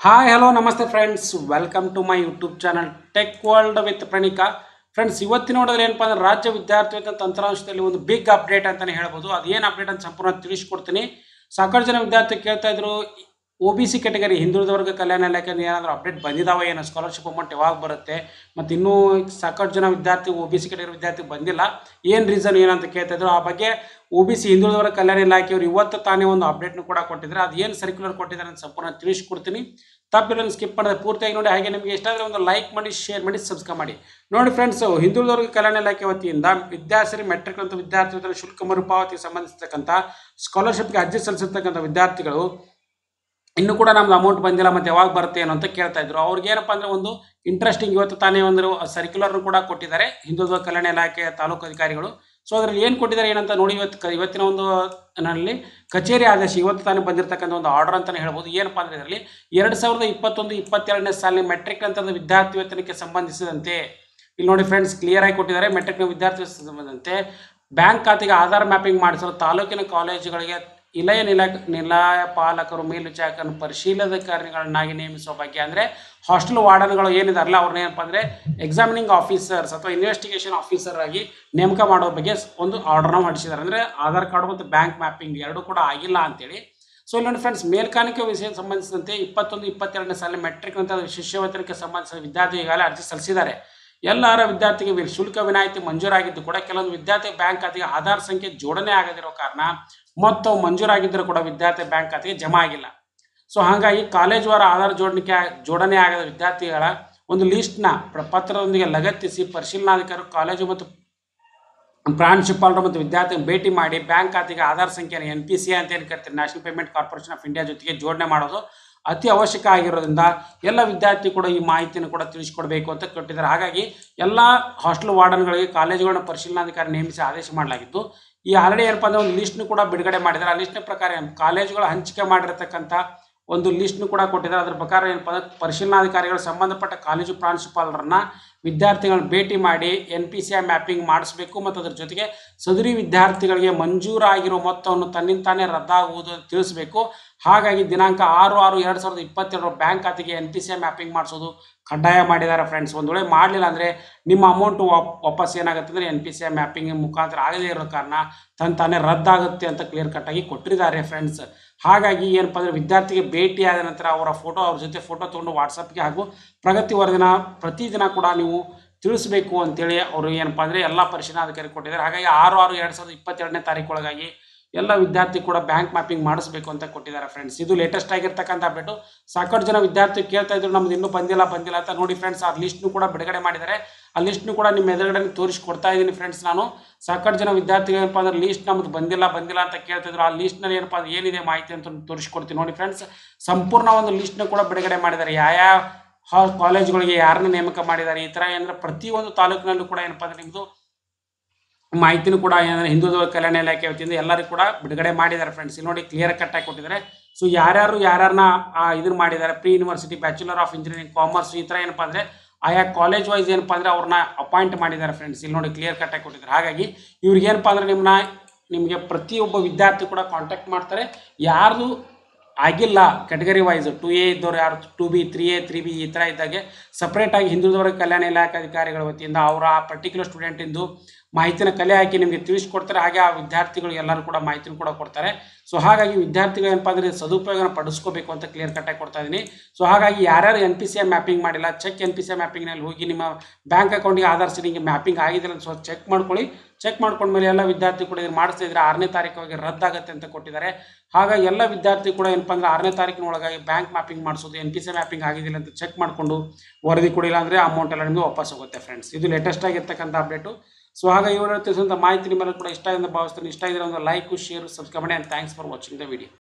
hi hello ನಮಸ್ತೆ friends welcome to my YouTube channel tech world with Praneeka friends ಇವತ್ತಿನ ನೋಡಿದ್ರೆ ಏನಪ್ಪ ಅಂದ್ರೆ ರಾಜ್ಯ ವಿದ್ಯಾರ್ಥಿ ವೇತನ ತಂತ್ರಾಂಶದಲ್ಲಿ ಒಂದು ಬಿಗ್ ಅಪ್ಡೇಟ್ ಅಂತಲೇ ಹೇಳ್ಬೋದು ಅದೇನು ಅಪ್ಡೇಟ್ ಅಂತ ಸಂಪೂರ್ಣ ತಿಳಿಸ್ಕೊಡ್ತೀನಿ ಸಾಕಷ್ಟು ಜನ ವಿದ್ಯಾರ್ಥಿ ಕೇಳ್ತಾ ಇದ್ರು ಒ ಬಿ ಸಿ ಕ್ಯಾಟಗರಿ ಹಿಂದುಳಿದ ವರ್ಗ ಕಲ್ಯಾಣ ಇಲಾಖೆಯಿಂದ ಏನಾದರೂ ಅಪ್ಡೇಟ್ ಬಂದಿದ್ದಾವೆ ಏನೋ ಸ್ಕಾಲರ್ಶಿಪ್ ಅಮೌಂಟ್ ಯಾವಾಗ ಬರುತ್ತೆ ಮತ್ತು ಇನ್ನೂ ಸಾಕಷ್ಟು ಜನ ವಿದ್ಯಾರ್ಥಿ ಒ ಬಿ ಸಿ ಕ್ಯಾಟಗರಿ ವಿದ್ಯಾರ್ಥಿ ಬಂದಿಲ್ಲ ಏನು ರೀಸನ್ ಏನಂತ ಕೇಳ್ತಾ ಇದ್ರು ಆ ಬಗ್ಗೆ ಒ ಬಿ ಸಿ ಹಿಂದುಳಿದ ವರ್ಗ ಕಲ್ಯಾಣ ಇಲಾಖೆಯವರು ಇವತ್ತು ತಾನೇ ಒಂದು ಅಪ್ಡೇಟ್ನು ಕೂಡ ಕೊಟ್ಟಿದ್ದಾರೆ ಅದು ಏನು ಸರ್ಕ್ಯುಲರ್ ಕೊಟ್ಟಿದ್ದಾರೆ ಅಂತ ಸಂಪೂರ್ಣ ತಿಳಿಸ್ಕೊಡ್ತೀನಿ ತಪ್ಪಿಲ್ಲ ಸ್ಕಿಪ್ ಮಾಡಿದ್ರೆ ಪೂರ್ತಿಯಾಗಿ ನೋಡಿ ಹಾಗೆ ನಿಮಗೆ ಇಷ್ಟ ಆದರೆ ಒಂದು ಲೈಕ್ ಮಾಡಿ ಶೇರ್ ಮಾಡಿ ಸಬ್ಸ್ಕ್ರೈಬ್ ಮಾಡಿ ನೋಡಿ ಫ್ರೆಂಡ್ಸ್ ಹಿಂದುಳಿದ ವರ್ಗ ಕಲ್ಯಾಣ ಇಲಾಖೆ ವತಿಯಿಂದ ವಿದ್ಯಾರ್ಥಿ ಮೆಟ್ರಿಕ್ ಅಂತ ವಿದ್ಯಾರ್ಥಿ ವೇತನ ಶುಲ್ಕ ಮರುಪಾವತಿಗೆ ಸಂಬಂಧಿಸಿರ್ತಕ್ಕಂಥ ಸ್ಕಾಲರ್ಶಿಪ್ಗೆ ಅರ್ಜಿ ಸಲ್ಲಿಸಿರ್ತಕ್ಕಂಥ ವಿದ್ಯಾರ್ಥಿಗಳು ಇನ್ನೂ ಕೂಡ ನಮ್ದು ಅಮೌಂಟ್ ಬಂದಿಲ್ಲ ಮತ್ತೆ ಯಾವಾಗ ಬರುತ್ತೆ ಏನೋ ಅಂತ ಕೇಳ್ತಾ ಇದ್ರು ಅವ್ರಿಗೆ ಏನಪ್ಪ ಅಂದ್ರೆ ಒಂದು ಇಂಟ್ರೆಸ್ಟಿಂಗ್ ಇವತ್ತು ತಾನೇ ಒಂದು ಸರ್ಕ್ಯುಲರ್ ಕೂಡ ಕೊಟ್ಟಿದ್ದಾರೆ ಹಿಂದುಳಿದ ಕಲ್ಯಾಣ ಇಲಾಖೆಯ ತಾಲೂಕು ಅಧಿಕಾರಿಗಳು ಸೊ ಅದರಲ್ಲಿ ಏನು ಕೊಟ್ಟಿದ್ದಾರೆ ಏನಂತ ನೋಡಿ ಇವತ್ತು ಕ- ಇವತ್ತಿನ ಒಂದು ನಲ್ಲಿ ಕಚೇರಿ ಆದೇಶ ಇವತ್ತು ತಾನೇ ಬಂದಿರತಕ್ಕಂಥ ಒಂದು ಆರ್ಡರ್ ಅಂತಲೇ ಹೇಳ್ಬೋದು ಏನಪ್ಪ ಅಂದ್ರೆ ಇದರಲ್ಲಿ ಎರಡು ಸಾವಿರದ ಇಪ್ಪತ್ತೊಂದು ಇಪ್ಪತ್ತೆರಡನೇ ಸಾಲಿನ ಮೆಟ್ರಿಕ್ ಅಂತಂದ್ರೆ ವಿದ್ಯಾರ್ಥಿ ವೇತನಕ್ಕೆ ಸಂಬಂಧಿಸಿದಂತೆ ಇಲ್ಲಿ ನೋಡಿ ಫ್ರೆಂಡ್ಸ್ ಕ್ಲಿಯರ್ ಆಗಿ ಕೊಟ್ಟಿದ್ದಾರೆ ಮೆಟ್ರಿಕ್ನ ವಿದ್ಯಾರ್ಥಿ ವೇತನಕ್ಕೆ ಸಂಬಂಧಿಸಿದಂತೆ ಬ್ಯಾಂಕ್ ಖಾತೆಗೆ ಆಧಾರ್ ಮ್ಯಾಪಿಂಗ್ ಮಾಡಿಸಲು ತಾಲೂಕಿನ ಕಾಲೇಜುಗಳಿಗೆ ಇಲಯ ನಿಲ ನಿಲಯಪಾಲಕರು ಮೇಲ್ವಿಚಾರಕರನ್ನು ಪರಿಶೀಲನಾಧಿಕಾರಿಗಳನ್ನಾಗಿ ನೇಮಿಸುವ ಬಗ್ಗೆ ಅಂದರೆ ಹಾಸ್ಟೆಲ್ ವಾರ್ಡನ್ಗಳು ಏನಿದಾರಲ್ಲ ಅವ್ರನ್ನ ಏನಪ್ಪ ಅಂದರೆ ಎಕ್ಸಾಮಿನಿಂಗ್ ಆಫೀಸರ್ಸ್ ಅಥವಾ ಇನ್ವೆಸ್ಟಿಗೇಷನ್ ಆಫೀಸರ್ ಆಗಿ ನೇಮಕ ಮಾಡೋ ಬಗ್ಗೆ ಒಂದು ಆರ್ಡರ್ನ ಮಾಡಿಸಿದ್ದಾರೆ ಅಂದರೆ ಆಧಾರ್ ಕಾರ್ಡ್ ಮತ್ತು ಬ್ಯಾಂಕ್ ಮ್ಯಾಪಿಂಗ್ ಎರಡೂ ಕೂಡ ಆಗಿಲ್ಲ ಅಂತೇಳಿ ಸೊ ಇಲ್ಲಿ ನೋಡಿ ಫ್ರೆಂಡ್ಸ್ ಮೇಲ್ಕಾಣಿಕೆ ವಿಷಯ ಸಂಬಂಧಿಸಿದಂತೆ ಇಪ್ಪತ್ತೊಂದು ಇಪ್ಪತ್ತೆರಡನೇ ಸಾಲಿನ ಮೆಟ್ರಿಕ್ ಅಂತ ಶಿಷ್ಯವೇತನಕ್ಕೆ ಸಂಬಂಧಿಸಿದ ವಿದ್ಯಾರ್ಥಿ ಈಗಾಗಲೇ ಅರ್ಜಿ ಸಲ್ಲಿಸಿದ್ದಾರೆ ಎಲ್ಲರ ವಿದ್ಯಾರ್ಥಿಗೆ ವಿ- ಶುಲ್ಕ ವಿನಾಯಿತಿ ಮಂಜೂರಾಗಿದ್ದು ಕೂಡ ಕೆಲವೊಂದು ವಿದ್ಯಾರ್ಥಿ ಬ್ಯಾಂಕ್ ಖಾತೆಗೆ ಆಧಾರ್ ಸಂಖ್ಯೆ ಜೋಡಣೆ ಆಗದಿರೋ ಕಾರಣ ಮೊತ್ತ ಮಂಜೂರಾಗಿದ್ದರೂ ಕೂಡ ವಿದ್ಯಾರ್ಥಿ ಬ್ಯಾಂಕ್ ಖಾತೆಗೆ ಜಮಾ ಆಗಿಲ್ಲ ಸೊ ಹಾಗಾಗಿ ಕಾಲೇಜ್ ವಾರ ಆಧಾರ್ ಜೋಡಣೆ ಜೋಡಣೆ ಆಗದ ವಿದ್ಯಾರ್ಥಿಗಳ ಒಂದು ಲಿಸ್ಟ್ನ ಪತ್ರದೊಂದಿಗೆ ಲಗತ್ತಿಸಿ ಪರಿಶೀಲನಾಧಿಕಾರಿ ಕಾಲೇಜು ಮತ್ತು ಪ್ರಾಂಶುಪಾಲರು ಮತ್ತು ವಿದ್ಯಾರ್ಥಿ ಭೇಟಿ ಮಾಡಿ ಬ್ಯಾಂಕ್ ಖಾತೆಗೆ ಆಧಾರ್ ಸಂಖ್ಯೆಯನ್ನು ಎನ್ ಪಿ ಸಿ ಅಂತ ಏನು ಕರಿತಾರೆ national payment corporation of India ಜೊತೆಗೆ ಜೋಡಣೆ ಮಾಡೋದು ಅತಿ ಅವಶ್ಯಕ ಆಗಿರೋದ್ರಿಂದ ಎಲ್ಲ ವಿದ್ಯಾರ್ಥಿ ಕೂಡ ಈ ಮಾಹಿತಿಯನ್ನು ಕೂಡ ತಿಳಿಸ್ಕೊಡ್ಬೇಕು ಅಂತ ಕೊಟ್ಟಿದ್ದಾರೆ ಹಾಗಾಗಿ ಎಲ್ಲ ಹಾಸ್ಟೆಲ್ ವಾರ್ಡನ್ಗಳಿಗೆ ಕಾಲೇಜುಗಳನ್ನ ಪರಿಶೀಲನಾಧಿಕಾರಿ ನೇಮಿಸಿ ಆದೇಶ ಮಾಡಲಾಗಿದ್ದು ಈ ಆಲ್ರೆಡಿ ಏನಪ್ಪ ಅಂದ್ರೆ ಒಂದು ಲಿಸ್ಟ್ನು ಕೂಡ ಬಿಡುಗಡೆ ಮಾಡಿದ್ದಾರೆ ಆ ಲಿಸ್ಟ್ನ ಪ್ರಕಾರ ಏನು ಕಾಲೇಜುಗಳ ಹಂಚಿಕೆ ಮಾಡಿರತಕ್ಕಂಥ ಒಂದು ಲಿಸ್ಟ್ನು ಕೂಡ ಕೊಟ್ಟಿದ್ದಾರೆ ಅದ್ರ ಪ್ರಕಾರ ಏನಪ್ಪ ಅಂದ್ರೆ ಪರಿಶೀಲನಾಧಿಕಾರಿಗಳು ಸಂಬಂಧಪಟ್ಟ ಕಾಲೇಜು ಪ್ರಾಂಶುಪಾಲರನ್ನ ವಿದ್ಯಾರ್ಥಿಗಳನ್ನ ಭೇಟಿ ಮಾಡಿ N P C I mapping ಮಾಡಿಸಬೇಕು ಮತ್ತು ಅದ್ರ ಜೊತೆಗೆ ಸದರಿ ವಿದ್ಯಾರ್ಥಿಗಳಿಗೆ ಮಂಜೂರಾಗಿರೋ ಮೊತ್ತವನ್ನು ತನ್ನಿಂತಾನೇ ರದ್ದಾಗುವುದು ಅಂತ ತಿಳಿಸಬೇಕು ಹಾಗಾಗಿ ದಿನಾಂಕ ಆರು ಆರು ಎರಡು ಸಾವಿರದ ಇಪ್ಪತ್ತೆರಡರ ಬ್ಯಾಂಕ್ ಖಾತೆಗೆ N P C I mapping ಮಾಡಿಸೋದು ಕಡ್ಡಾಯ ಮಾಡಿದ್ದಾರೆ ಫ್ರೆಂಡ್ಸ್ ಒಂದು ವೇಳೆ ಮಾಡಲಿಲ್ಲ ಅಂದರೆ ನಿಮ್ಮ ಅಮೌಂಟು ವಾಪಸ್ ಏನಾಗುತ್ತೆ ಅಂದರೆ N P C I mapping ಮುಖಾಂತರ ಆಗದೇ ಇರೋ ಕಾರಣ ತನ್ನ ತಾನೇ ರದ್ದಾಗುತ್ತೆ ಅಂತ ಕ್ಲಿಯರ್ ಕಟ್ಟಾಗಿ ಕೊಟ್ಟಿದ್ದಾರೆ ಫ್ರೆಂಡ್ಸ್ ಹಾಗಾಗಿ ಏನಪ್ಪ ಅಂದರೆ ವಿದ್ಯಾರ್ಥಿಗೆ ಭೇಟಿ ಆದ ನಂತರ ಅವರ ಫೋಟೋ ಅವ್ರ ಜೊತೆ ಫೋಟೋ ತೊಗೊಂಡು ವಾಟ್ಸಪ್ಗೆ ಹಾಗೂ ಪ್ರಗತಿ ವರದಿನ ಪ್ರತಿದಿನ ಕೂಡ ನೀವು ತಿಳಿಸಬೇಕು ಅಂತೇಳಿ ಅವರು ಏನಪ್ಪ ಅಂದರೆ ಎಲ್ಲ ಪರಿಶೀಲನಾಧಿಕಾರಿ ಕೊಟ್ಟಿದ್ದಾರೆ ಹಾಗಾಗಿ ಆರು ಆರು ಎರಡು ಸಾವಿರದ ಇಪ್ಪತ್ತೆರಡನೇ ತಾರೀಕು ಒಳಗಾಗಿ ಎಲ್ಲ ವಿದ್ಯಾರ್ಥಿ ಕೂಡ ಬ್ಯಾಂಕ್ ಮ್ಯಾಪಿಂಗ್ ಮಾಡಿಸ್ಬೇಕು ಅಂತ ಕೊಟ್ಟಿದ್ದಾರೆ ಫ್ರೆಂಡ್ಸ್ ಇದು ಲೇಟೆಸ್ಟ್ ಆಗಿರ್ತಕ್ಕಂಥ ಅಪ್ಡೇಟು ಸಾಕಷ್ಟು ಜನ ವಿದ್ಯಾರ್ಥಿ ಕೇಳ್ತಾ ಇದ್ರು ನಮ್ದು ಇನ್ನೂ ಬಂದಿಲ್ಲ ಬಂದಿಲ್ಲ ಅಂತ ನೋಡಿ ಫ್ರೆಂಡ್ಸ್ ಆ ಲಿಸ್ಟ್ನು ಕೂಡ ಬಿಡುಗಡೆ ಮಾಡಿದ್ದಾರೆ ಆ ಲಿಸ್ಟ್ನು ಕೂಡ ನಿಮ್ಮ ಎದುರುಗಡೆ ತೋರಿಸ್ಕೊಡ್ತಾ ಇದ್ದೀನಿ ಫ್ರೆಂಡ್ಸ್ ನಾನು ಸಾಕಷ್ಟು ಜನ ವಿದ್ಯಾರ್ಥಿಗಳು ಏನಪ್ಪ ಅಂದ್ರೆ ಲೀಸ್ಟ್ ನಮ್ದು ಬಂದಿಲ್ಲ ಬಂದಿಲ್ಲ ಅಂತ ಕೇಳ್ತಿದ್ರು ಆ ಲೀಸ್ಟ್ನಲ್ಲಿ ಏನಪ್ಪ ಅಂದ್ರೆ ಏನಿದೆ ಮಾಹಿತಿ ಅಂತ ತೋರಿಸ್ಕೊಡ್ತೀನಿ ನೋಡಿ ಫ್ರೆಂಡ್ಸ್ ಸಂಪೂರ್ಣ ಒಂದು ಲಿಸ್ಟ್ನ ಕೂಡ ಬಿಡುಗಡೆ ಮಾಡಿದ್ದಾರೆ ಯಾವ ಹಾ ಕಾಲೇಜುಗಳಿಗೆ ಯಾರನ್ನ ನೇಮಕ ಮಾಡಿದ್ದಾರೆ ಈ ಥರ ಏನಂದ್ರೆ ಪ್ರತಿಯೊಂದು ತಾಲೂಕಿನಲ್ಲೂ ಕೂಡ ಏನಪ್ಪ ಅಂದ್ರೆ ನಿಮ್ಮದು ಮಾಹಿತಿನೂ ಕೂಡ ಏನಂದ್ರೆ ಹಿಂದುಳಿದ ಕಲ್ಯಾಣ ಇಲಾಖೆ ವತಿಯಿಂದ ಎಲ್ಲರಿಗೂ ಕೂಡ ಬಿಡುಗಡೆ ಮಾಡಿದ್ದಾರೆ ಫ್ರೆಂಡ್ಸ್ ಇಲ್ಲಿ ನೋಡಿ ಕ್ಲಿಯರ್ ಕಟ್ ಆಗಿ ಕೊಟ್ಟಿದ್ದಾರೆ ಸೊ ಯಾರ್ಯಾರು ಯಾರ್ಯಾರನ್ನ ಇದನ್ನು ಮಾಡಿದ್ದಾರೆ pre university bachelor of engineering commerce ಈ ಥರ ಏನಪ್ಪ ಅಂದರೆ ಆಯಾ ಕಾಲೇಜ್ ವೈಸ್ ಏನಪ್ಪ ಅಂದರೆ ಅವ್ರನ್ನ ಅಪಾಯಿಂಟ್ ಮಾಡಿದ್ದಾರೆ ಫ್ರೆಂಡ್ಸ್ ಇಲ್ಲಿ ನೋಡಿ ಕ್ಲಿಯರ್ ಕಟ್ ಆಗಿ ಕೊಟ್ಟಿದ್ದಾರೆ ಹಾಗಾಗಿ ಇವ್ರಿಗೆ ಏನಪ್ಪ ಅಂದರೆ ನಿಮ್ಮನ್ನ ನಿಮಗೆ ಪ್ರತಿಯೊಬ್ಬ ವಿದ್ಯಾರ್ಥಿ ಕೂಡ ಕಾಂಟ್ಯಾಕ್ಟ್ ಮಾಡ್ತಾರೆ ಯಾರ್ದು ಆಗಿಲ್ಲ ಕ್ಯಾಟಗರಿ ವೈಸ್ ಟು ಎ ಇದ್ದವ್ರು ಯಾರು two B three A three B ಈ ಥರ ಇದ್ದಾಗೆ ಸಪ್ರೇಟಾಗಿ ಹಿಂದುಳಿದವರ ಕಲ್ಯಾಣ ಇಲಾಖೆ ಅಧಿಕಾರಿಗಳ ವತಿಯಿಂದ ಅವರ ಆ ಪರ್ಟಿಕ್ಯುಲರ್ ಸ್ಟೂಡೆಂಟಿಂದು ಮಾಹಿತಿನ ಕಲೆ ಹಾಕಿ ನಿಮಗೆ ತಿಳಿಸ್ಕೊಡ್ತಾರೆ ಹಾಗೆ ಆ ವಿದ್ಯಾರ್ಥಿಗಳು ಎಲ್ಲರೂ ಕೂಡ ಮಾಹಿತಿನ ಕೂಡ ಕೊಡ್ತಾರೆ ಸೊ ಹಾಗಾಗಿ ವಿದ್ಯಾರ್ಥಿಗಳು ಏನಪ್ಪ ಅಂದರೆ ಸದುಪಯೋಗನ ಪಡಿಸ್ಕೋಬೇಕು ಅಂತ ಕ್ಲಿಯರ್ ಕಟ್ಟಾಗಿ ಕೊಡ್ತಾ ಇದ್ದೀನಿ ಸೊ ಹಾಗಾಗಿ ಯಾರ್ಯಾರು N P C I mapping ಮಾಡಿಲ್ಲ check N P C I ಮ್ಯಾಪಿಂಗ್ನಲ್ಲಿ ಹೋಗಿ ನಿಮ್ಮ ಬ್ಯಾಂಕ್ ಅಕೌಂಟಿಗೆ ಆಧಾರ್ ಸೀಟಿಂಗ್ ಮ್ಯಾಪಿಂಗ್ ಆಗಿದ್ರೆ ಸೊ ಚೆಕ್ ಮಾಡ್ಕೊಳ್ಳಿ ಚೆಕ್ ಮಾಡ್ಕೊಂಡ್ಮೇಲೆ ಎಲ್ಲ ವಿದ್ಯಾರ್ಥಿ ಕೂಡ ಇದು ಮಾಡಿಸ್ತಾ ಇದ್ರೆ ಆರನೇ ತಾರೀಕಿಗೆ ರದ್ದಾಗುತ್ತೆ ಅಂತ ಕೊಟ್ಟಿದ್ದಾರೆ ಹಾಗಾಗಿ ಎಲ್ಲ ವಿದ್ಯಾರ್ಥಿ ಕೂಡ ಏನಪ್ಪ ಅಂದ್ರೆ ಆರನೇ ತಾರೀಕಿನ ಒಳಗಾಗಿ ಬ್ಯಾಂಕ್ ಮ್ಯಾಪಿಂಗ್ ಮಾಡಿಸೋದು ಎನ್ ಪಿ ಸಿ ಮ್ಯಾಪಿಂಗ್ ಆಗಿದಿಲ್ಲ ಅಂತ ಚೆಕ್ ಮಾಡಿಕೊಂಡು ವರದಿ ಕೊಡಿಲ್ಲ ಅಂದರೆ ಅಮೌಂಟ್ ಎಲ್ಲ ನಿಮಗೆ ವಾಪಸ್ ಹೋಗುತ್ತೆ ಫ್ರೆಂಡ್ಸ್ ಇದು ಲೇಟೆಸ್ಟ್ ಆಗಿರ್ತಕ್ಕಂಥ ಅಪ್ಡೇಟು ಸೊ ಹಾಗಾಗಿ ಇವರು ತಿಳಿಸಿದಂಥ ಮಾಹಿತಿ ನಿಮ್ಮೆಲ್ಲ ಕೂಡ ಇಷ್ಟ ಎಂದು ಭಾವಿಸ್ತೀನಿ ಇಷ್ಟ ಇದ್ರೆ ಒಂದು ಲೈಕ್ ಶೇರ್ ಸಬ್ಸ್ಕ್ರೈಬ್ ಮಾಡಿ and thanks for watching the video